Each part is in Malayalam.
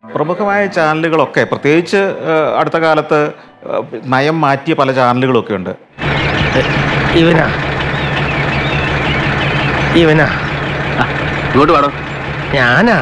പ്രമുഖമായ ചാനലുകളൊക്കെ പ്രത്യേകിച്ച് ഏഹ്, അടുത്ത കാലത്ത് ഏഹ്, നയം മാറ്റിയ പല ചാനലുകളൊക്കെ ഉണ്ട് ഇവനാ ഇവനാ ഇങ്ങോട്ട് പാടോ ഞാനാ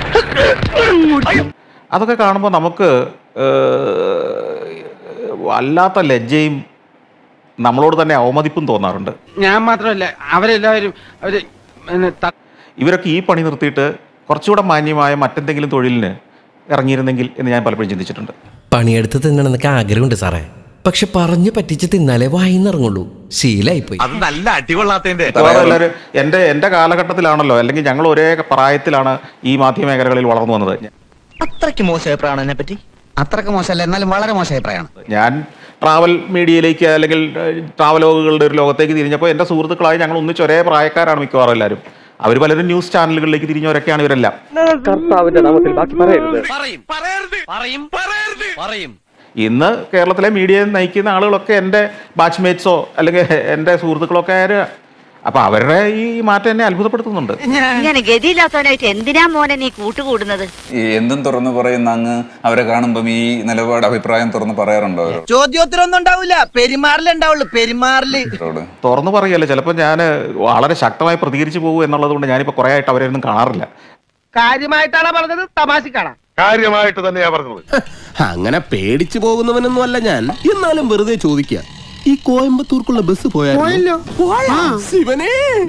അതൊക്കെ കാണുമ്പോൾ നമുക്ക് ഏഹ്, വല്ലാത്ത ലജ്ജയും നമ്മളോട് തന്നെ അവമതിപ്പും തോന്നാറുണ്ട് ഞാൻ മാത്രമല്ല അവരെല്ലാവരും അവര് പിന്നെ ത- ഇവരൊക്കെ ഈ പണി നിർത്തിയിട്ട് കുറച്ചുകൂടെ മാന്യമായ മറ്റെന്തെങ്കിലും തൊഴിലിന് ഇറങ്ങിയിരുന്നെങ്കിൽ എന്ന് ഞാൻ പലപ്പോഴും ചിന്തിച്ചിട്ടുണ്ട് പണിയെടുത്ത് തിന്നണമെന്നൊക്കെ ആഗ്രഹമുണ്ട് സാറേ പക്ഷെ പറഞ്ഞു പറ്റിച്ച് തിന്നാലേ വായിന്നിറങ്ങുള്ളൂ ശീലായിപ്പോയി അത് നല്ല അടികൊള്ളാത്തതിന്റെ മിക്കവാറും എല്ലാവരും എൻ്റെ എൻ്റെ കാലഘട്ടത്തിലാണല്ലോ അല്ലെങ്കിൽ ഞങ്ങൾ ഒരേ പ്രായത്തിലാണ് ഈ മാധ്യമ മേഖലകളിൽ വളർന്നു വന്നത് അത്രയ്ക്ക് മോശം അഭിപ്രായമാണ് എന്നെ പറ്റി അത്രയ്ക്ക് മോശമല്ല എന്നാലും വളരെ മോശം അഭിപ്രായമാണ് ഞാൻ ട്രാവൽ മീഡിയയിലേക്ക് അല്ലെങ്കിൽ ഏഹ്, ട്രാവലോഗുകളുടെ ഒരു ലോകത്തേക്ക് തിരിഞ്ഞപ്പോൾ എൻ്റെ സുഹൃത്തുക്കളായി ഞങ്ങൾ ഒന്നിച്ച് ഒരേ പ്രായക്കാരാണ് മിക്കവാറും എല്ലാവരും അവർ പലരും ന്യൂസ് ചാനലുകളിലേക്ക് തിരിഞ്ഞവരൊക്കെയാണ് ഇവരെല്ലാം പറയും പറയരുത് പറയും പറയരുത് പറയും ഇന്ന് കേരളത്തിലെ മീഡിയയെ നയിക്കുന്ന ആളുകളൊക്കെ എൻ്റെ ബാച്ച്മേറ്റ്സോ അല്ലെങ്കിൽ എൻ്റെ സുഹൃത്തുക്കളൊക്കെ ആര് അപ്പോൾ അവരുടെ ഈ മാറ്റം എന്നെ അത്ഭുതപ്പെടുത്തുന്നുണ്ട് ഇങ്ങനെ ഗതിയില്ലാത്തവനായിട്ട് എന്തിനാ മോനെ നീ കൂട്ടുകൂടുന്നത് ഈ എന്തും തുറന്നു പറയുന്ന അങ്ങ് അവരെ കാണുമ്പം ഈ നിലപാട് അഭിപ്രായം തുറന്ന് പറയാറുണ്ടോ അവരോട് ചോദ്യോത്തരൊന്നും ഉണ്ടാവില്ല പെരുമാറിലുണ്ടാവുള്ളൂ പെരുമാറില് തുറന്നു പറയല്ല ചിലപ്പോൾ ഞാൻ വളരെ ശക്തമായി പ്രതികരിച്ചു പോകും എന്നുള്ളത് കൊണ്ട് ഞാനിപ്പോൾ കുറേ ആയിട്ട് അവരെയൊന്നും കാണാറില്ല കാര്യമായിട്ടാണ് പറഞ്ഞത് തമാശക്കാണ് കാര്യമായിട്ട് തന്നെയാ പറഞ്ഞത് അങ്ങനെ പേടിച്ചു പോകുന്നവനൊന്നും അല്ല ഞാൻ എന്നാലും വെറുതെ ചോദിക്കുക ഈ കോയമ്പത്തൂർക്കുള്ള ബസ് പോയാലോ ശിവനേ